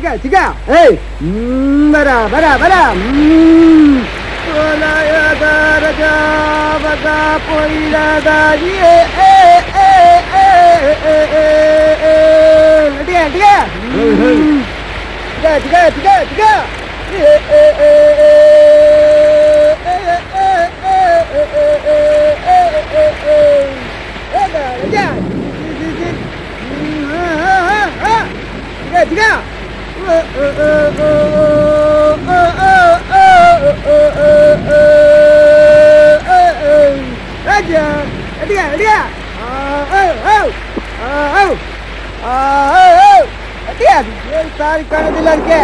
ಚಿಗ ಚಿಗ ಏಯ್ ಹ್ಮ್, ಬರ ಬರ ಬರ ಹ್ಮ್. ವಲಯದ ರಜಾ ಬಗ ಪೊಯ್ಲದ ಏ, ಏ, ಏ, ಏ, ಏ, ಏ, ಏ. ಅಡಿಗೆ, ಅಡಿಗೆ. ಹ್ಮ್. ಚಿಗ ಚಿಗ ಚಿಗ ಚಿಗ ಏ, ಏ, ಏ, ಏ, ಏ, ಏ, ಏ, ಏ, ಏ, ಏ, ಏ, ಏ, ಏ, ಏ. ಏಗ, ರಜಾ. G, G, G. ಹ್ಮ್, ಹಾ, ಹಾ, ಹಾ, ಹಾ. ಚಿಗ ಚಿಗ ರಾಜ ಅಡಿಯ ಅಡಿಯ ಅಡಿಯ ಸಾರಿ ಕಾಣೋದಿಲ್ಲ ಅದಕ್ಕೆ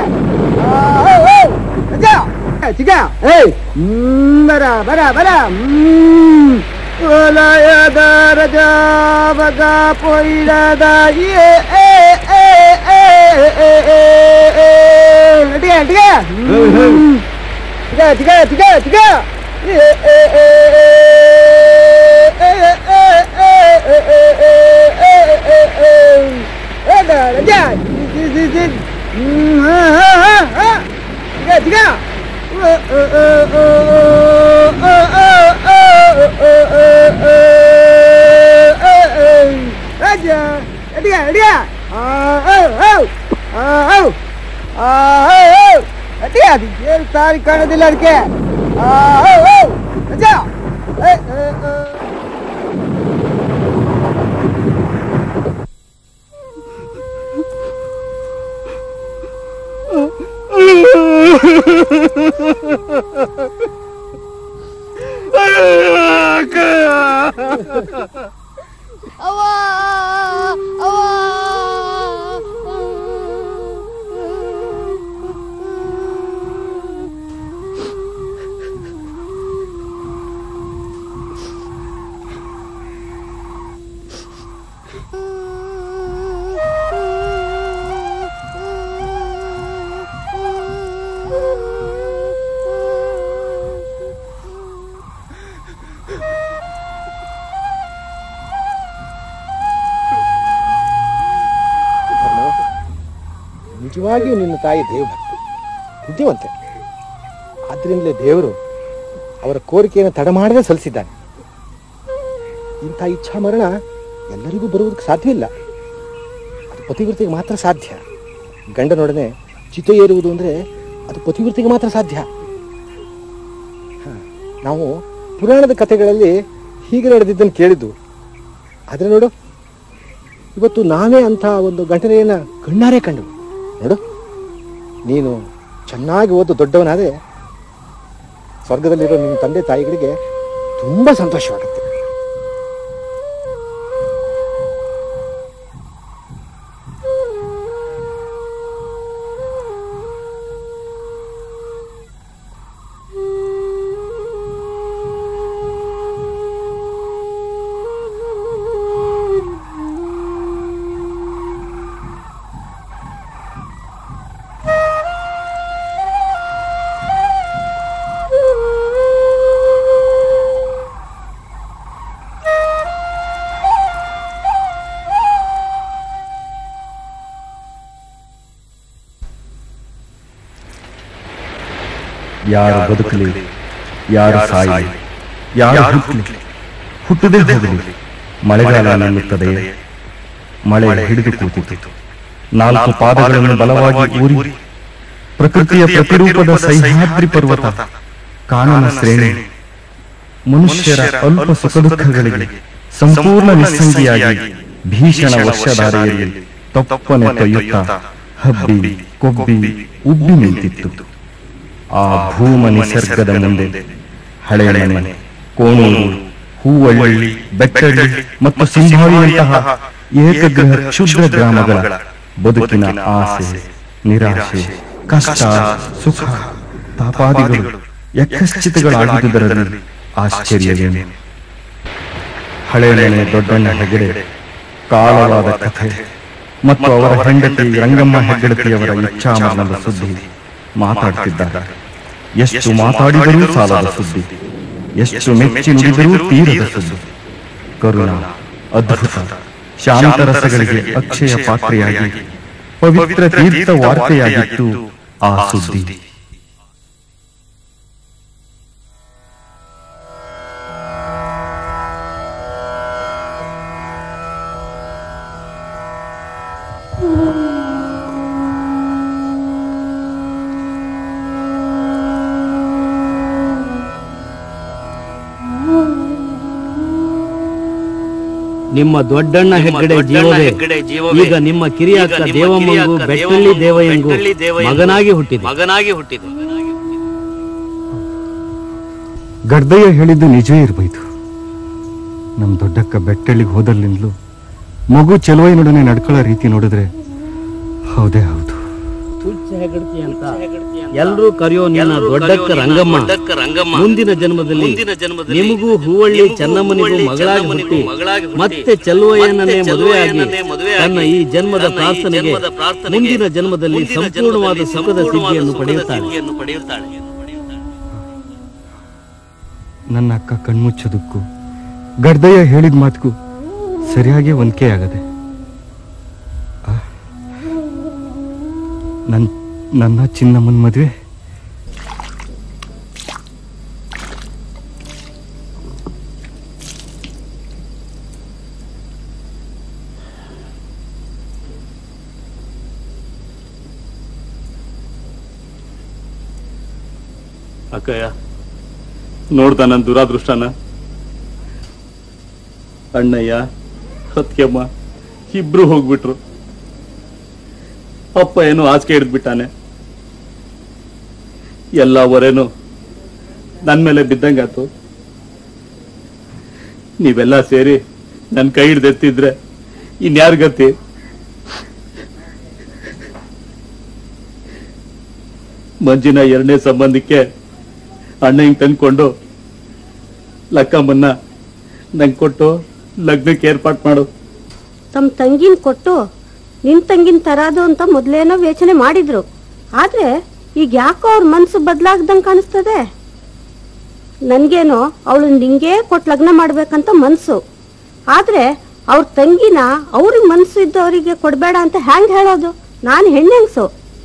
ರಾಜ ಚಿಗ ಏಯ್ ಹ್ಮ್, ಬರ ಬರ ಬರ ಹ್ಮ್ ವಲಯದ ರಜಾ ಬಗ ಪೊಯ್ಲದ ಏ ಏ ಏ ಏ ಏ ಏ ಏ ಅಡಿಗೆ ಅಡಿಗೆ ತಿಗ ತಿಗ ತಿಗ ತಿಗ ಏ ಏ ಏ ಏ ಏ ಏ ಏ ಏ ಏ ಏ ಏ ಏ ಏಗ ರಜಾ ಜಿ ಜಿ ಜಿ ಹ್ಮ್ ಹಾ ಹಾ ಹಾ ಹಾ ತಿಗ ತಿಗ ರಾಜ ಅಡಿಯ ಅಡಿಯ ಅಡಿಯ ಏನು ಸಾರಿ ಕಾಣೋದಿಲ್ಲ ಅದಕ್ಕೆ ರಾಜ ಅವ್ವ ಅವ್ವ ನಿಜವಾಗಿಯೂ ನಿನ್ನ ತಾಯಿ ದೇವಭಕ್ತಿ ಬುದ್ಧಿವಂತೆ ಆದ್ರಿಂದಲೇ ದೇವರು ಅವರ ಕೋರಿಕೆಯನ್ನು ತಡ ಮಾಡದೆ ಸಲ್ಲಿಸಿದ್ದಾನೆ ಇಂಥ ಇಚ್ಛಾ ಮರಣ ಎಲ್ಲರಿಗೂ ಬರುವುದಕ್ಕೆ ಸಾಧ್ಯವಿಲ್ಲ ಅದು ಪತಿವೃತ್ತಿಗೆ ಮಾತ್ರ ಸಾಧ್ಯ ಗಂಡನೊಡನೆ ಚಿತೆ ಏರುವುದು ಅಂದರೆ ಅದು ಪತಿವೃತ್ತಿಗೆ ಮಾತ್ರ ಸಾಧ್ಯ ಹ, ನಾವು ಪುರಾಣದ ಕಥೆಗಳಲ್ಲಿ ಹೀಗೆ ನಡೆದಿದ್ದನ್ನು ಕೇಳಿದ್ದು ಆದರೆ ನೋಡು ಇವತ್ತು ನಾವೇ ಅಂಥ ಒಂದು ಘಟನೆಯನ್ನು ಕಣ್ಣಾರೆ ಕಂಡು ನೋಡು ನೀನು ಚೆನ್ನಾಗಿ ಓದು ದೊಡ್ಡವನಾದರೆ ಸ್ವರ್ಗದಲ್ಲಿರೋ ನಿನ್ನ ತಂದೆ ತಾಯಿಗಳಿಗೆ ತುಂಬ ಸಂತೋಷವಾಗುತ್ತೆ ಯಾರು ಬದುಕಲಿ ಯಾರು ಸಾಯಲಿ ಯಾರು ಹುಟ್ಟಲಿ ಹುಟ್ಟದೇ ಹೋಗಲಿ ಮಳೆಗಾಲ ನಿಲ್ಲುತ್ತದೆ ಮಳೆ ಹಿಡಿದು ಕೂತಿತು ನಾಲ್ಕು ಪಾದಗಳನ್ನು ಬಲವಾಗಿ ಊರಿ ಪ್ರಕೃತಿಯ ಪ್ರತಿರೂಪದ ಸಹ್ಯಾದ್ರಿ ಪರ್ವತ ಕಾನನ ಶ್ರೇಣಿ ಮನುಷ್ಯರ ಅಲ್ಪ ಸುಖ ದುಃಖಗಳಿಗೆ ಸಂಪೂರ್ಣ ನಿಸ್ಸಂಗಿಯಾಗಿ ಭೀಷಣ ವರ್ಷಧಾರೆಯಲ್ಲಿ ತಪ್ಪನೆ ತೊಯ್ಯುತ್ತಾ ಹಬ್ಬಿ ಕೊಬ್ಬಿ ಉಬ್ಬಿ ನಿಂತಿತ್ತು ಆ ಭೂಮ ನಿಸರ್ಗದ ಮುಂದೆ ಹಳೆಯ ಮನೆ ಕೋಣೂರು ಹೂವಳ್ಳಿ ಬೆಟ್ಟಳ್ಳಿ ಮತ್ತು ಸಿಂಹಾವಿಯಂತಹ ಏಕಗ್ರಹ ಕ್ಷುದ್ರ ಗ್ರಾಮಗಳ ಬದುಕಿನ ಆಸೆ ನಿರಾಶೆ ಕಷ್ಟ ಸುಖ ತಾಪಾದಿಗಳು ಯಕ್ಕಶ್ಚಿತಗಳಾಗಿದ್ದುದರಲ್ಲಿ ಆಶ್ಚರ್ಯವೇನು ಹಳೆಯ ಮನೆ ದೊಡ್ಡಣ್ಣ ಹೆಗಡೆ ಕಾಳವಾದ ಕಥೆ ಮತ್ತು ಅವರ ಹೆಂಡತಿ ರಂಗಮ್ಮ ಹೆಗ್ಗಡತಿಯವರ ಇಚ್ಛಾಮರಣದ ಸುದ್ದಿ ಮಾತಾಡ್ತಿದ್ದಾರೆ ಎಷ್ಟು ಮಾತಾಡಿದರೂ ಸಾಲದ ಸುದ್ದಿ ಎಷ್ಟು ಮೆಚ್ಚಿ ನುಡಿದರೂ ತೀರದ ಸುದ್ದಿ ಕರುಣ ಅದ್ಭುತ ಶಾಂತರಸಗಳಿಗೆ ಅಕ್ಷಯ ಪಾತ್ರೆಯಾಗಿ ಪವಿತ್ರ ತೀರ್ಥ ವಾರ್ತೆಯಾಗಿತ್ತು ಆ ಸುದ್ದಿ ನಿಮ್ಮ ದೊಡ್ಡಣ್ಣ ಹೆಗ್ಗಡೆ ಜೀವವೇ ಈಗ ನಿಮ್ಮ ಕಿರಿಯ ಅಕ್ಕ ದೇವಮ್ಮಂಗು ಬೆಟ್ಟಳ್ಳಿ ದೇವಯ್ಯಂಗು ಮಗನಾಗಿ ಹುಟ್ಟಿದೆ ಮಗನಾಗಿ ಹುಟ್ಟಿದೆ ಗಡ್ದಯ್ಯ ಹೇಳಿದ್ದು ನಿಜವೇ ಇರಬಹುದು ನಮ್ ದೊಡ್ಡಕ್ಕ ಬೆಟ್ಟಳ್ಳಿಗೆ ಹೋದಲ್ಲಿಂದಲೂ ಮಗು ಚೆಲುವಯ್ಯನೊಡನೆ ನಡ್ಕೊಳ್ಳೋ ರೀತಿ ನೋಡಿದ್ರೆ ಹೌದೇ ಹೌದು ತುಚ್ಚ ಹೆಗ್ಗಡ್ತಿ ಅಂತ ಎಲ್ರೂ ಕರೆಯೋ ನಿನ್ನ ದೊಡ್ಡಕ್ಕ ರಂಗಮ್ಮ ದೊಡ್ಡಕ್ಕ ರಂಗಮ್ಮ ಮುಂದಿನ ಜನ್ಮದಲ್ಲಿ ಮುಂದಿನ ಜನ್ಮದಲ್ಲಿ ನಿಮಗೂ ಹೂವಳ್ಳಿ ನಿಮಗೂ ಚೆನ್ನಮ್ಮನಿಗೂ ಹೂವಳ್ಳಿ ಮಗಳಾಗಿ ಚೆನ್ನಮ್ಮನಿಗೂ ಹುಟ್ಟಿ ಮಗಳಾಗಿ ಹುಟ್ಟಿ ಮತ್ತೆ ಚೆಲುವಯ್ಯನನ್ನೇ ಮತ್ತೆ ಮದುವೆಯಾಗಿ ಚೆಲುವಯ್ಯನನ್ನೇ ಮದುವೆಯಾಗಿ ತನ್ನ ಈ ಜನ್ಮದ ತನ್ನ ಈ ಪ್ರಾರ್ಥನೆಗೆ ಜನ್ಮದ ಪ್ರಾರ್ಥನೆಗೆ ಮುಂದಿನ ಜನ್ಮದಲ್ಲಿ ಮುಂದಿನ ಸಂಪೂರ್ಣವಾದ ಜನ್ಮದಲ್ಲಿ ಸುಖದ ಸಂಪೂರ್ಣವಾದ ಸಿದ್ಧಿಯನ್ನು ಸುಖದ ಪಡೆಯುತ್ತಾಳೆ ಸಿದ್ಧಿಯನ್ನು ಪಡೆಯುತ್ತಾಳೆ ನನ್ನ ಅಕ್ಕ ಕಣ್ಮುಚ್ಚೋದಕ್ಕೂ ಗಡ್ದಯ್ಯ ಹೇಳಿದ ಮಾತಿಗೂ ಸರಿಯಾಗಿ ಹೊಂದಿಕೆ ಆಗದೆ ಆ, ನನ್ ನನ್ನ ಚಿನ್ನಮ್ಮನ ಮದುವೆ ಅಕ್ಕಯ್ಯ ನೋಡ್ದ ನನ್ನ ದುರಾದೃಷ್ಟನ ಅಣ್ಣಯ್ಯ ಸತ್ಯಮ್ಮ ಇಬ್ರು ಹೋಗ್ಬಿಟ್ರು ಅಪ್ಪ ಏನೋ ಆಚೆ ಹಿಡಿದ್ಬಿಟ್ಟಾನೆ ಎಲ್ಲ ಹೊರೇನು ನನ್ ಮೇಲೆ ಬಿದ್ದಂಗಾತು ನೀವೆಲ್ಲ ಸೇರಿ ನನ್ ಕೈ ಹಿಡ್ದೆತ್ತಿದ್ರೆ ಇನ್ಯಾರ ಗತಿ ಮಂಜಿನ ಎರಡನೇ ಸಂಬಂಧಕ್ಕೆ ಅಣ್ಣ ಹಿಂಗ್ ತಂದ್ಕೊಂಡು ಲಕ್ಕಮ್ಮನ್ನ ನಂಗೆ ಕೊಟ್ಟು ಲಗ್ನಕ್ಕೆ ಏರ್ಪಾಟ್ ಮಾಡು ತಮ್ಮ ತಂಗಿನ ಕೊಟ್ಟು ನಿನ್ ತಂಗಿನ ತರಾದು ಅಂತ ಮೊದ್ಲೇನೋ ಯೋಚನೆ ಮಾಡಿದ್ರು ಆದ್ರೆ ಈಗ ಯಾಕೋ ಅವ್ರ ಮನ್ಸು ಬದಲಾಗ್ದಂಗ್ ಕಾಣಿಸ್ತದೆ ನನ್ಗೇನೋ ಅವಳು ನಿಂಗೆ ಕೊಟ್ಟು ಲಗ್ನ ಮಾಡ್ಬೇಕಂತ ಮನ್ಸು ಆದ್ರೆ ಅವ್ರ ತಂಗಿನ ಅವ್ರಿಗೆ ಮನ್ಸು ಇದ್ದವರಿಗೆ ಕೊಡ್ಬೇಡ ಅಂತ ಹ್ಯಾಂಗ್ ಹೇಳೋದು ನಾನು ಹೆಣ್ಣೆಂಗ್ಸು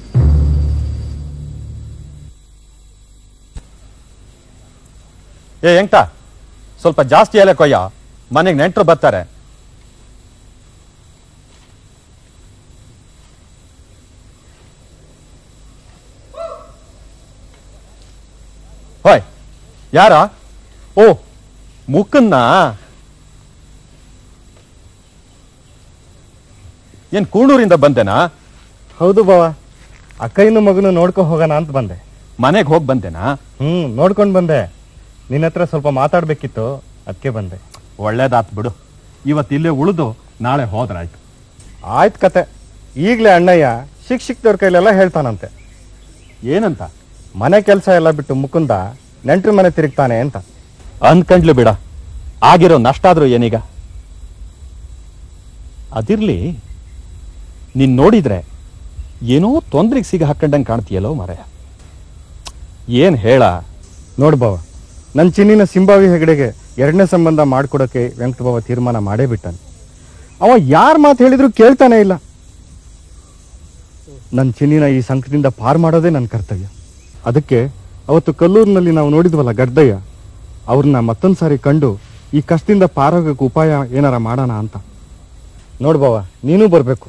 ಏ ಎಂಟ ಸ್ವಲ್ಪ ಜಾಸ್ತಿ ಎಲೆ ಕೊಯ್ಯ ಮನೆಗೆ ನೆಂಟರು ಬರ್ತಾರೆ ಹೋಯ್ ಯಾರ ಓ ಮುಕ್ಕನ್ನ ಏನ್ ಕೂಣೂರಿಂದ ಬಂದೆನಾ ಹೌದು ಬಾವ ಅಕ್ಕಯ್ಯನ ಮಗನು ನೋಡ್ಕೊ ಹೋಗೋಣ ಅಂತ ಬಂದೆ ಮನೆಗೆ ಹೋಗಿ ಬಂದೆನಾ ಹ್ಮ್ ನೋಡ್ಕೊಂಡ್ ಬಂದೆ ನಿನ್ನ ಹತ್ರ ಸ್ವಲ್ಪ ಮಾತಾಡ್ಬೇಕಿತ್ತು ಅದಕ್ಕೆ ಬಂದೆ ಒಳ್ಳೇದಾತ್ ಬಿಡು ಇವತ್ತು ಇಲ್ಲೇ ಉಳಿದು ನಾಳೆ ಹೋದ್ರಾಯ್ತು ಆಯ್ತು ಕತೆ ಈಗಲೇ ಅಣ್ಣಯ್ಯ ಶಿಕ್ಷಕದವ್ರ ಕೈಲೆಲ್ಲ ಹೇಳ್ತಾನಂತೆ ಏನಂತ ಮನೆ ಕೆಲಸ ಎಲ್ಲ ಬಿಟ್ಟು ಮುಕುಂದ ನೆಂಟ್ರ ಮನೆ ತಿರುಗ್ತಾನೆ ಅಂತ ಅನ್ಕಂಡ್ಲು ಬಿಡ ಆಗಿರೋ ನಷ್ಟ ಆದ್ರೂ ಏನೀಗ ಅದಿರ್ಲಿ ನೀನ್ ನೋಡಿದ್ರೆ ಏನೋ ತೊಂದ್ರೆಗೆ ಸಿಗ ಹಾಕೊಂಡಂಗೆ ಕಾಣ್ತೀಯಲ್ಲೋ ಮರೆ ಏನ್ ಹೇಳ ನೋಡ್ ಬಾವ ನನ್ನ ಚಿನ್ನಿನ ಸಿಂಬಾವಿ ಹೆಗಡೆಗೆ ಎರಡನೇ ಸಂಬಂಧ ಮಾಡ್ಕೊಡಕ್ಕೆ ವೆಂಕಟಬಾವ ತೀರ್ಮಾನ ಮಾಡೇ ಬಿಟ್ಟಾನೆ ಅವ ಯಾರ ಮಾತು ಹೇಳಿದ್ರು ಕೇಳ್ತಾನೆ ಇಲ್ಲ ನನ್ನ ಚಿನ್ನಿನ ಈ ಸಂಕಟದಿಂದ ಪಾರ್ ಮಾಡೋದೇ ನನ್ನ ಕರ್ತವ್ಯ ಅದಕ್ಕೆ ಅವತ್ತು ಕಲ್ಲೂರಿನಲ್ಲಿ ನಾವು ನೋಡಿದ್ವಲ್ಲ ಗಡ್ಡಯ್ಯ ಅವ್ರನ್ನ ಮತ್ತೊಂದು ಸಾರಿ ಕಂಡು ಈ ಕಷ್ಟದಿಂದ ಪಾರಾಗಕ್ಕೆ ಉಪಾಯ ಏನಾರ ಮಾಡೋಣ ಅಂತ ನೋಡ್ ಬಾವ ನೀನೂ ಬರಬೇಕು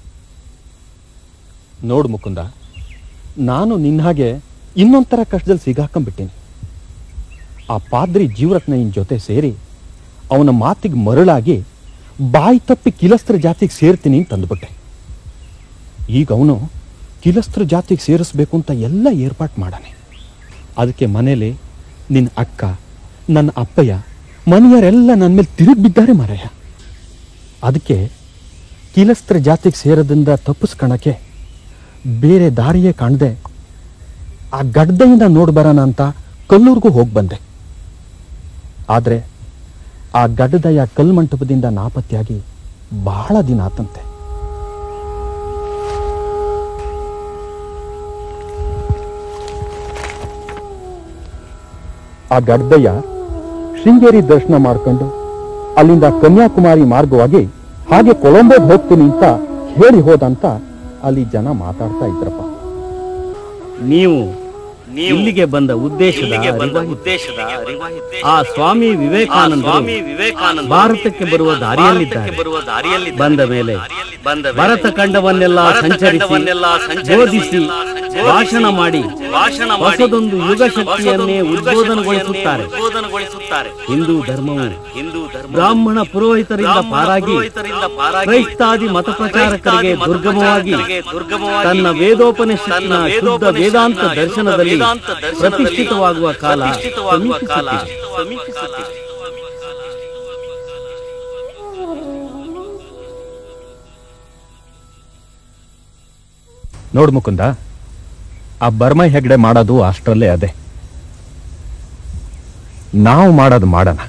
ನೋಡು ಮುಕುಂದ ನಾನು ನಿನ್ನ ಹಾಗೆ ಇನ್ನೊಂಥರ ಕಷ್ಟದಲ್ಲಿ ಸಿಗಾಕೊಂಡ್ಬಿಟ್ಟೇನೆ ಆ ಪಾದ್ರಿ ಜೀವರತ್ನಯ್ಯನ ಜೊತೆ ಸೇರಿ ಅವನ ಮಾತಿಗೆ ಮರಳಾಗಿ ಬಾಯಿ ತಪ್ಪಿ ಕಿಲಸ್ತ್ರ ಜಾತಿಗೆ ಸೇರ್ತೀನಿ ಅಂತ ಅಂದ್ಬಿಟ್ಟೆ ಈಗ ಅವನು ಕಿಲಸ್ತ್ರ ಜಾತಿಗೆ ಸೇರಿಸ್ಬೇಕು ಅಂತ ಎಲ್ಲ ಏರ್ಪಾಟ್ ಮಾಡಾನೆ ಅದಕ್ಕೆ ಮನೇಲಿ ನಿನ್ನ ಅಕ್ಕ ನನ್ನ ಅಪ್ಪಯ್ಯ ಮನೆಯವರೆಲ್ಲ ನನ್ನ ಮೇಲೆ ತಿರುಗಿ ಬಿದ್ದಾರೆ ಮರಯ್ಯ ಅದಕ್ಕೆ ಕಿಲಸ್ತ್ರ ಜಾತಿಗೆ ಸೇರೋದ್ರಿಂದ ತಪ್ಪಿಸ್ಕೊಳಕ್ಕೆ ಬೇರೆ ದಾರಿಯೇ ಕಾಣದೆ ಆ ಗಡ್ಡೆಯಿಂದ ನೋಡ್ ಬರೋಣ ಅಂತ ಕಲ್ಲೂರ್ಗೂ ಹೋಗಿ ಬಂದೆ ಆದ್ರೆ ಆ ಗಡ್ಡದಯ್ಯ ಕಲ್ಮಂಟಪದಿಂದ ನಾಪತ್ತೆಯಾಗಿ ಬಹಳ ದಿನ ಆತಂತೆ ಆ ಗಡ್ಡಯ್ಯ ಶೃಂಗೇರಿ ದರ್ಶನ ಮಾಡ್ಕೊಂಡು ಅಲ್ಲಿಂದ ಕನ್ಯಾಕುಮಾರಿ ಮಾರ್ಗವಾಗಿ ಹಾಗೆ ಕೊಲಂಬೋಗೆ ಹೋಗ್ತೀನಿ ಅಂತ ಹೇಳಿ ಹೋದಂತ ಅಲ್ಲಿ ಜನ ಮಾತಾಡ್ತಾ ಇದ್ರಪ್ಪ ನೀವು ಇಲ್ಲಿಗೆ ಬಂದ ಉದ್ದೇಶದ ಅರಿವಾಯಿತು. ಉದ್ದೇಶದ ಅರಿವಾಯಿತು. ಆ ಸ್ವಾಮಿ ಆ ವಿವೇಕಾನಂದರು ಸ್ವಾಮಿ ವಿವೇಕಾನಂದ ಭಾರತಕ್ಕೆ ಬರುವ ದಾರಿಯಲ್ಲಿದ್ದಾರೆ ಬರುವ ದಾರಿಯಲ್ಲಿ ಬಂದ ಮೇಲೆ ಬಂದ ಮೇಲೆ ಭರತ ಖಂಡವನ್ನೆಲ್ಲ ಭರತ ಸಂಚರಿಸಿ ಖಂಡವನ್ನೆಲ್ಲ ಸಂಚರಿಸಿ, ಬೋಧಿಸಿ ಭಾಷಣ ಮಾಡಿ ಭಾಷಣ ಮಾಡಿ ಹೊಸದೊಂದು ಯುಗ ಹೊಸದೊಂದು ಶಕ್ತಿಯನ್ನೇ ಯುಗ ಉದ್ಬೋಧನಗೊಳಿಸುತ್ತಾರೆ ಶಕ್ತಿಯನ್ನೇ ಉದ್ಬೋಧನಗೊಳಿಸುತ್ತಾರೆ ಹಿಂದೂ ಧರ್ಮವು ಹಿಂದೂ ಧರ್ಮ ಬ್ರಾಹ್ಮಣ ಪುರೋಹಿತರಿಂದ ಬ್ರಾಹ್ಮಣ ಪಾರಾಗಿ ಪುರೋಹಿತರಿಂದ ಪಾರಾಗಿ ಕ್ರೈಸ್ತಾದಿ ಮತ ಪ್ರಚಾರಕರಿಗೆ ಕ್ರೈಸ್ತಾದಿ ದುರ್ಗಮವಾಗಿ ಮತಪ್ರಚಾರಕರಿಗೆ ದುರ್ಗಮವಾಗಿ ತನ್ನ ವೇದೋಪನಿಷತ್ತಿನ ತನ್ನ ಶುದ್ಧ ವೇದೋಪನಿಷತ್ತಿನ ವೇದಾಂತ ಶುದ್ಧ ದರ್ಶನದಲ್ಲಿ ವೇದಾಂತ ದರ್ಶನದಲ್ಲಿ ಪ್ರತಿಷ್ಠಿತವಾಗುವ ಕಾಲ ಪ್ರತಿಷ್ಠಿತವಾಗುವ ಕಾಲ ಸಮೀಪಿಸುತ್ತಿದೆ. ಸಮೀಪಿಸುತ್ತಿದೆ ನೋಡ್ ಮುಕುಂದ ಆ ಬರ್ಮೈ ಹೆಗ್ಡೆ ಮಾಡೋದು ಅಷ್ಟರಲ್ಲೇ ಅದೇ ನಾವು ಮಾಡೋದು ಮಾಡೋಣ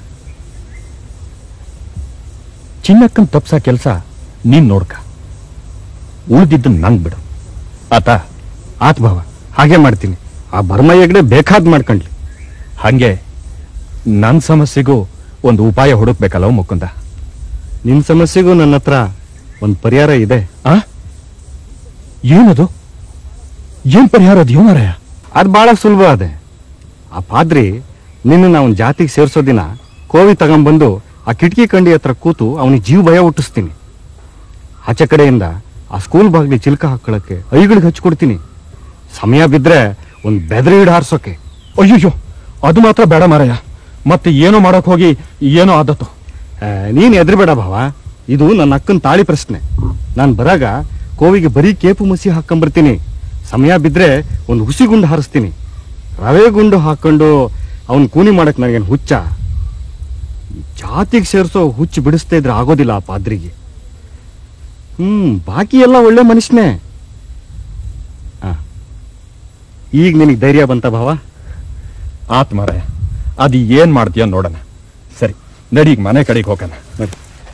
ಚಿನ್ನಕ್ಕನ್ ತಪ್ಸ ಕೆಲಸ ನೀನ್ ನೋಡ್ಕ ಉಳಿದಿದ್ದು ನಂಗ್ ಬಿಡು ಆತ ಆತ್ ಭಾವ ಹಾಗೆ ಮಾಡ್ತೀನಿ ಆ ಬರ್ಮ ಹೆಗ್ಡೆ ಬೇಕಾದ್ ಮಾಡ್ಕೊಂಡ್ಲಿ ಹಂಗೆ ನನ್ ಸಮಸ್ಯೆಗೂ ಒಂದು ಉಪಾಯ ಹುಡುಕ್ಬೇಕಲ್ಲ ಮುಕುಂದ ನಿನ್ ಸಮಸ್ಯೆಗೂ ನನ್ನ ಹತ್ರ ಒಂದ್ ಪರಿಹಾರ ಇದೆ ಆ ಏನದು ಏನ್ ಪರಿಹಾರ ಅದ್ಯೋ ಮಾರಾಯ ಅದ್ ಬಹಳ ಸುಲಭ ಅದೆ ಆ ಪಾದ್ರಿ ನಿನ್ನ ಅವನ್ ಜಾತಿಗೆ ಸೇರ್ಸೋ ದಿನ ಕೋವಿ ತಗೊಂಬಂದು ಆ ಕಿಟಕಿ ಕಂಡಿ ಹತ್ರ ಕೂತು ಅವನಿಗೆ ಜೀವ ಭಯ ಹುಟ್ಟಿಸ್ತೀನಿ ಆಚೆ ಕಡೆಯಿಂದ ಆ ಸ್ಕೂಲ್ ಬಾಗ್ಲಿ ಚಿಲ್ಕ ಹಾಕೊಳಕ್ಕೆ ಐಗಳಿಗೆ ಹಚ್ಕೊಡ್ತೀನಿ ಸಮಯ ಬಿದ್ರೆ ಒಂದ್ ಬೆದರಿ ಹಿಡ್ ಹಾರ್ಸೋಕೆ ಅಯ್ಯಯ್ಯೋ ಅದು ಮಾತ್ರ ಬೇಡ ಮಾರಾಯ ಮತ್ತೆ ಏನೋ ಮಾಡಕ್ ಹೋಗಿ ಏನೋ ಆದತ್ತು ಆ, ನೀನ್ ಎದ್ರಬೇಡ ಭಾವ ಇದು ನನ್ನ ಅಕ್ಕನ ತಾಳಿ ಪ್ರಶ್ನೆ ನಾನ್ ಬರಾಗ ಕೋವಿಗೆ ಬರೀ ಕೇಪು ಮಸಿ ಹಾಕೊಂಬರ್ತೀನಿ ಸಮಯ ಬಿದ್ರೆ ಒಂದು ಹುಸಿ ಗುಂಡು ಹಾರಿಸ್ತೀನಿ ರವೆ ಗುಂಡು ಹಾಕೊಂಡು ಅವನ್ ಕೂನಿ ಮಾಡಕ್ ನನಗೇನು ಹುಚ್ಚ ಜಾತಿಗೆ ಸೇರ್ಸೋ ಹುಚ್ಚು ಬಿಡಿಸ್ತಾ ಇದ್ರೆ ಆಗೋದಿಲ್ಲ ಆ ಪಾದ್ರಿಗೆ ಹ್ಮ್ ಬಾಕಿ ಎಲ್ಲ ಒಳ್ಳೆ ಮನುಷ್ಯನೇ ಆ, ಈಗ ನಿನಗೆ ಧೈರ್ಯ ಬಂತ ಭಾವ ಆತ್ ಮಾರಾಯ ಅದು ಏನ್ ಮಾಡ್ತೀಯ ನೋಡೋಣ ಸರಿ ನಡಿ ಈಗ ಮನೆ ಕಡೆಗೆ ಹೋಗೋಣ ನಡಿ.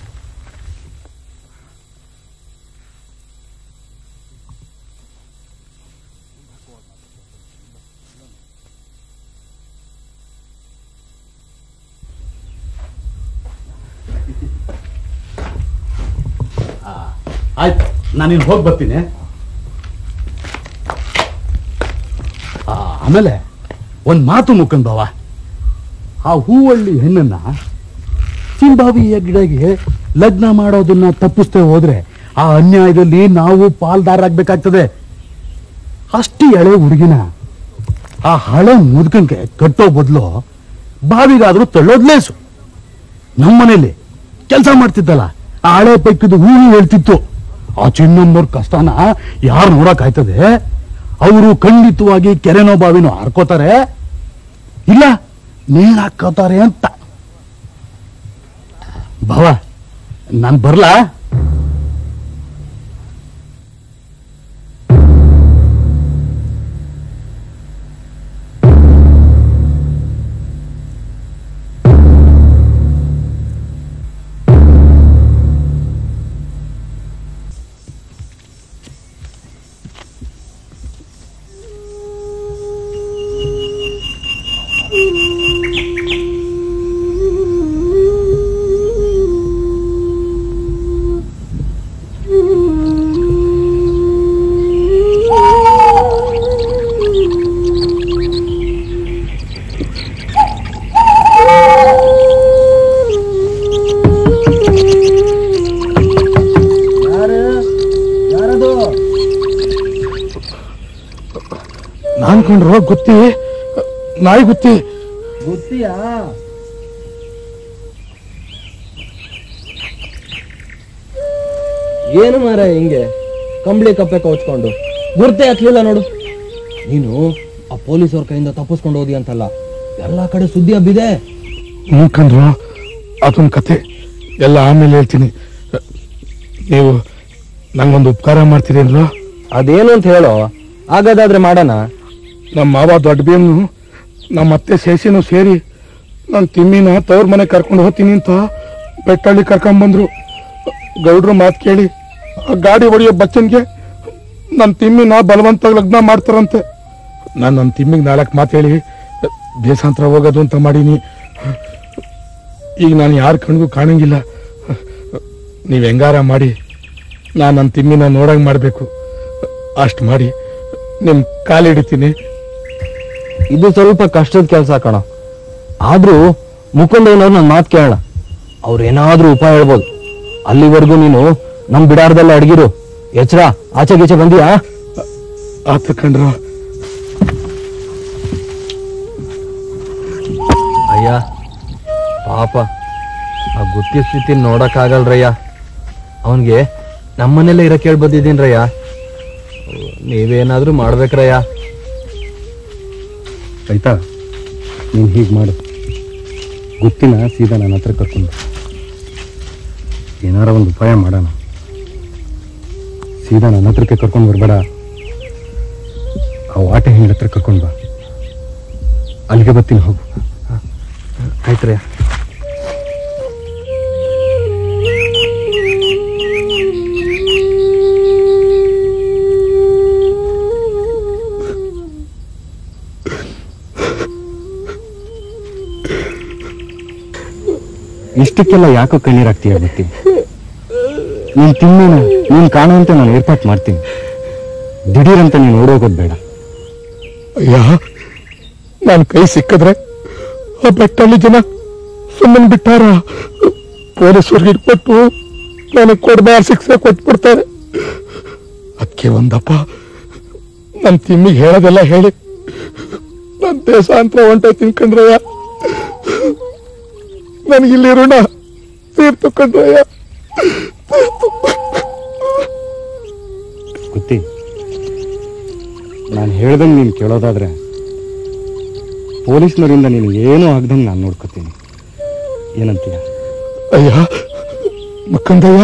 ಆಯ್ತು ನಾನಿನ್ ಹೋಗಿ ಬರ್ತೀನಿ ಆ, ಆಮೇಲೆ ಒಂದ್ ಮಾತು ಮುಕ್ಕನ್ ಬಾವ ಆ ಹೂವಳ್ಳಿ ಹೆಣ್ಣನ್ನ ಸಿಂಬಾವಿ ಹೆಗ್ಡೆಗೆ ಲಗ್ನ ಮಾಡೋದನ್ನ ತಪ್ಪಿಸ್ತೇ ಹೋದ್ರೆ ಆ ಅನ್ಯಾಯದಲ್ಲಿ ನಾವು ಪಾಲ್ದಾರಾಗ್ಬೇಕಾಗ್ತದೆ ಅಷ್ಟು ಎಳೆ ಹುಡುಗಿನ ಆ ಹಳೆ ಮುದುಕಂಗೆ ಕಟ್ಟೋ ಬದಲು ಬಾವಿಗಾದ್ರೂ ತಳ್ಳೋದ್ ಲೇಸು ನಮ್ಮನೇಲಿ ಕೆಲಸ ಮಾಡ್ತಿದ್ದಲ್ಲ ಆ ಹಳೆ ಪೈಕಿದ್ದು ಹೂ ಹೇಳ್ತಿತ್ತು ಆ ಚಿನ್ನಮ್ಮವ್ರ ಕಷ್ಟನ ಯಾರು ನೋಡಕ್ ಆಯ್ತದೆ ಅವರು ಖಂಡಿತವಾಗಿ ಕೆರೆನೋ ಬಾವಿನೋ ಹಾರ್ಕೋತಾರೆ ಇಲ್ಲ ನೀರ್ ಹಾಕೋತಾರೆ ಅಂತ ಭಾವ ನಾನ್ ಬರ್ಲಾ ನಾನ್ ಕಂಡ್ರು ಗೊತ್ತಿ ನಾಯಿ ಗೊತ್ತಿ ಗೊತ್ತೀಯಾ ಏನು ಮಾರ ಹಿಂಗೆ ಕಂಬಳಿ ಕಪ್ಪೆ ಕವಚ್ಕೊಂಡು ಗುರ್ತೆ ಹತ್ಲಿಲ್ಲ ನೋಡು ನೀನು ಆ ಪೊಲೀಸವ್ರ ಕೈಯಿಂದ ತಪ್ಪಿಸ್ಕೊಂಡು ಹೋದಿ ಅಂತಲ್ಲ ಎಲ್ಲಾ ಕಡೆ ಸುದ್ದಿ ಹಬ್ಬಿದೆ ಕಂಡ್ರು ಅದೊಂದು ಕತೆ ಎಲ್ಲ ಆಮೇಲೆ ಹೇಳ್ತೀನಿ ನೀವು ನಂಗೊಂದು ಉಪಕಾರ ಮಾಡ್ತೀರೇನ್ರು ಅದೇನು ಅಂತ ಹೇಳೋ ಆಗದಾದ್ರೆ ಮಾಡೋಣ ನಮ್ಮ ಮಾವ ದೊಡ್ಡ ಬೇಮ್ನು ನಮ್ಮ ಅತ್ತೆ ಶೇಷಿನೂ ಸೇರಿ ನನ್ನ ತಿಮ್ಮಿನ ತವ್ರ ಮನೆ ಕರ್ಕೊಂಡು ಹೋಗ್ತೀನಿ ಅಂತ ಬೆಟ್ಟಳ್ಳಿ ಕರ್ಕೊಂಬಂದ್ರು ಗೌಡ್ರು ಮಾತು ಕೇಳಿ ಆ ಗಾಡಿ ಹೊಡೆಯೋ ಬಚ್ಚನ್ಗೆ ನನ್ನ ತಿಮ್ಮಿನ ಬಲವಂತಾಗಿ ಲಗ್ನ ಮಾಡ್ತಾರಂತೆ ನಾನು ನನ್ನ ತಿಮ್ಮಿಗೆ ನಾಲ್ಕು ಮಾತು ಹೇಳಿ ದೇಶಾಂತರ ಹೋಗೋದು ಅಂತ ಮಾಡೀನಿ ಈಗ ನಾನು ಯಾರ ಕಣ್ಗೂ ಕಾಣಂಗಿಲ್ಲ ನೀವು ಹೆಂಗಾರ ಮಾಡಿ ನಾನು ನನ್ನ ತಿಮ್ಮಿನ ನೋಡಂಗ್ ಮಾಡಬೇಕು ಅಷ್ಟು ಮಾಡಿ ನಿಮ್ ಕಾಲಿಡಿತೀನಿ ಇದು ಸ್ವಲ್ಪ ಕಷ್ಟದ ಕೆಲಸ ಕಣ ಆದ್ರೂ ಮುಖಂಡಯ್ಯನವ್ರು ನನ್ನ ಮಾತು ಕೇಳೋಣ ಅವ್ರು ಏನಾದ್ರೂ ಉಪಾಯ ಹೇಳ್ಬೋದು ಅಲ್ಲಿವರೆಗೂ ನೀನು ನಮ್ ಬಿಡಾರದಲ್ಲ ಅಡಗಿರು ಎಚ್ಚರ ಆಚೆ ಗೀಚೆ ಬಂದಿಯಾ ಆತ ಕಂಡ್ರ ಅಯ್ಯ ಪಾಪ ಆ ಗುತ್ತಿ ಸ್ಥಿತಿ ನೋಡಕ್ಕಾಗಲ್ರಯ್ಯ ಅವನ್ಗೆ ನಮ್ಮನೆಲ್ಲೇ ಇರಕ್ಕೆ ಹೇಳ್ ಬಂದಿದ್ದೀನ್ರಯ್ಯ ನೀವೇನಾದ್ರೂ ಮಾಡ್ಬೇಕ್ರಯ್ಯ ಆಯ್ತಾ ನೀನು ಹೀಗೆ ಮಾಡು ಗುತ್ತಿನ ಸೀದಾ ನನ್ನ ಹತ್ರ ಕರ್ಕೊಂಡು ಬಾ. ಏನಾರ ಒಂದು ಉಪಾಯ ಮಾಡೋಣ ಸೀದಾ ನನ್ನ ಹತ್ರಕ್ಕೆ ಕರ್ಕೊಂಡು ಬರಬೇಡ ಆ ವಾಟೆ ಹೆಂಡ ಹತ್ರ ಕರ್ಕೊಂಡು ಬಾ ಅಲ್ಲಿಗೆ ಬರ್ತೀನಿ ಹೋಗು ಆಯ್ತ್ರಯ್ಯ ಇಷ್ಟಕ್ಕೆಲ್ಲ ಯಾಕೋ ಕಣ್ಣೀರಾಗ್ತೀಯ ಗೊತ್ತಿ ನೀನ್ ತಿನ್ನೇನ ನೀನ್ ಕಾಣುವಂತೆ ನಾನು ಏರ್ಪಾಟ್ ಮಾಡ್ತೀನಿ ದಿಢೀರಂತ ನೀನು ಓಡೋಗೋದು ಬೇಡ ಅಯ್ಯ ನಾನು ಕೈ ಸಿಕ್ಕಿದ್ರೆ ಆ ಬೆಟ್ಟಲ್ಲಿ ಜನ ಸುಮ್ಮನೆ ಬಿಟ್ಟಾರ ಪೊಲೀಸರಿಗೆ ಇಟ್ಕೊಟ್ಟು ನನಗೆ ಕೊಡ್ಬಾರ ಶಿಕ್ಷೆ ಕೊಟ್ಬಿಡ್ತಾರೆ ಅದಕ್ಕೆ ಒಂದಪ್ಪ ನನ್ನ ತಿಮ್ಮಿಗೆ ಹೇಳೋದೆಲ್ಲ ಹೇಳಿ ನನ್ನ ದೇಶಾಂತರ ಹೊಂಟೈತೀನಿ ಕಣ್ರಯ್ಯ ನನಗಿಲ್ಲಿ ಋಣ ತೀರ್ತು ಕಣ್ರಯ್ಯ ಗೊತ್ತಿ ನಾನು ಹೇಳ್ದಂಗೆ ನೀನು ಕೇಳೋದಾದ್ರೆ ಪೊಲೀಸ್ನವರಿಂದ ನೀನು ಏನೂ ಆಗ್ದಂಗೆ ನಾನು ನೋಡ್ಕೋತೀನಿ ಏನಂತೀಯ ಅಯ್ಯ ಮಕ್ಕಂದಯ್ಯ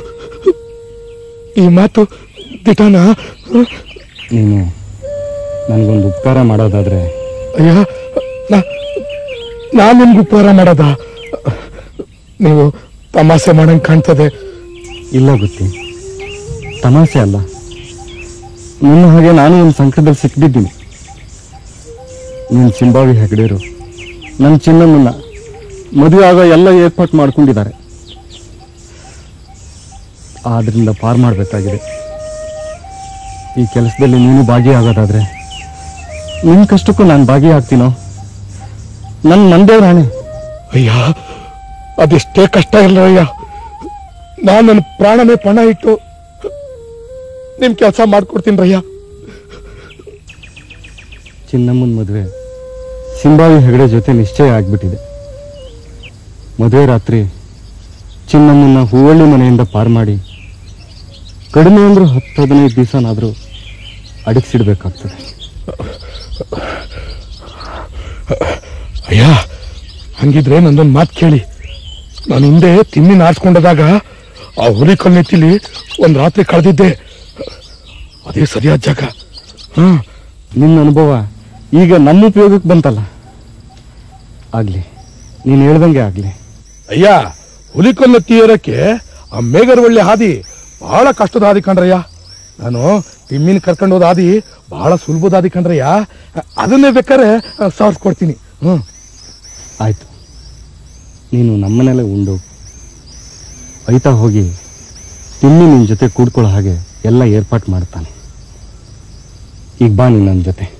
ಈ ಮಾತು ದಿಟಾನ ನೀನು ನನಗೊಂದು ಉಪಕಾರ ಮಾಡೋದಾದ್ರೆ ಅಯ್ಯ ನಾ- ನಾನ್ ನಿಮ್ಗೆ ಉಪಕಾರ ಮಾಡೋದ ನೀವು ತಮಾಷೆ ಮಾಡಂಗ್ ಕಾಣ್ತದೆ ಇಲ್ಲ ಗೊತ್ತಿ ತಮಾಷೆ ಅಲ್ಲ ನಿನ್ನ ಹಾಗೆ ನಾನು ಒಂದು ಸಂಕಟದಲ್ಲಿ ಸಿಕ್ಕಿದ್ದೀನಿ ನೀನು ಸಿಂಬಾವಿ ಹೆಗಡೇರು ನನ್ನ ಚಿನ್ನಮ್ಮನ್ನ ಮದುವೆ ಆಗೋ ಎಲ್ಲ ಏರ್ಪಾಟ್ ಮಾಡ್ಕೊಂಡಿದ್ದಾರೆ ಆದ್ರಿಂದ ಪಾರ್ ಮಾಡಬೇಕಾಗಿದೆ ಈ ಕೆಲಸದಲ್ಲಿ ನೀನು ಭಾಗಿಯಾಗೋದಾದ್ರೆ ನಿನ್ನ ಕಷ್ಟಕ್ಕೂ ನಾನು ಭಾಗಿಯಾಗ್ತೀನೋ ನನ್ನ ನಂದೇವ್ರ ಹಣೆ ಅಯ್ಯ ಅದೆಷ್ಟೇ ಕಷ್ಟ ಇಲ್ಲ ಅಯ್ಯ ನಾನ್ ನನ್ನ ಪ್ರಾಣನೇ ಪಣ ಇಟ್ಟು ನಿಮ್ ಕೆಲಸ ಮಾಡ್ಕೊಡ್ತೀನಿ ರಯ್ಯ ಚಿನ್ನಮ್ಮನ ಮದುವೆ ಸಿಂಬಾವಿ ಹೆಗಡೆ ಜೊತೆ ನಿಶ್ಚಯ ಆಗ್ಬಿಟ್ಟಿದೆ ಮದುವೆ ರಾತ್ರಿ ಚಿನ್ನಮ್ಮನ್ನ ಹೂವಳ್ಳಿ ಮನೆಯಿಂದ ಪಾರ್ ಮಾಡಿ ಕಡಿಮೆ ಅಂದ್ರೂ ಹತ್ತು ಹದಿನೈದು ದಿವಸನಾದರೂ ಅಡಗಿಸಿಡ್ಬೇಕಾಗ್ತದೆ ಅಯ್ಯ ಹಂಗಿದ್ರೆ ನಂದೊಂದು ಮಾತು ಕೇಳಿ ನಾನು ಹಿಂದೆ ತಿನ್ನಿ ಆಡ್ಸ್ಕೊಂಡದಾಗ ಆ ಹುಲಿ ಕಲ್ನೆತ್ತಿಲಿ ಒಂದ್ ರಾತ್ರಿ ಕಳೆದಿದ್ದೆ ಅದೇ ಸರಿಯಾದ ಜಾಗ ಹ್ಮ್ ನಿನ್ನ ಅನುಭವ ಈಗ ನಮ್ಮ ಉಪಯೋಗಕ್ಕೆ ಬಂತಲ್ಲ ಆಗ್ಲಿ ನೀನು ಹೇಳ್ದಂಗೆ ಆಗ್ಲಿ ಅಯ್ಯ ಹುಲಿಕಲ್ಲು ತೀರಕ್ಕೆ ಆ ಮೇಗರವಳ್ಳಿ ಹಾದಿ ಬಹಳ ಕಷ್ಟದ ಹಾದಿ ಕಣ್ರಯ್ಯ ನಾನು ತಿಮ್ಮಿನ ಕರ್ಕೊಂಡು ಹೋದ ಹಾದಿ ಬಹಳ ಸುಲಭದ ಹಾದಿ ಕಣ್ರಯ್ಯ ಅದನ್ನೇ ಬೇಕಾದ್ರೆ ಸಾರಿಸ್ಕೊಡ್ತೀನಿ ಹ್ಮ್ ಆಯ್ತು ನೀನು ನಮ್ಮನೆಲ್ಲೇ ಉಂಡು ಐತಾ ಹೋಗಿ ತಿನ್ನಿ ನಿನ್ನ ಜೊತೆ ಕೂಡ್ಕೊಳ್ಳೋ ಹಾಗೆ ಎಲ್ಲ ಏರ್ಪಾಟ್ ಮಾಡ್ತಾನೆ ಈಗ ಬಾ ನೀನು ನನ್ನ ಜೊತೆ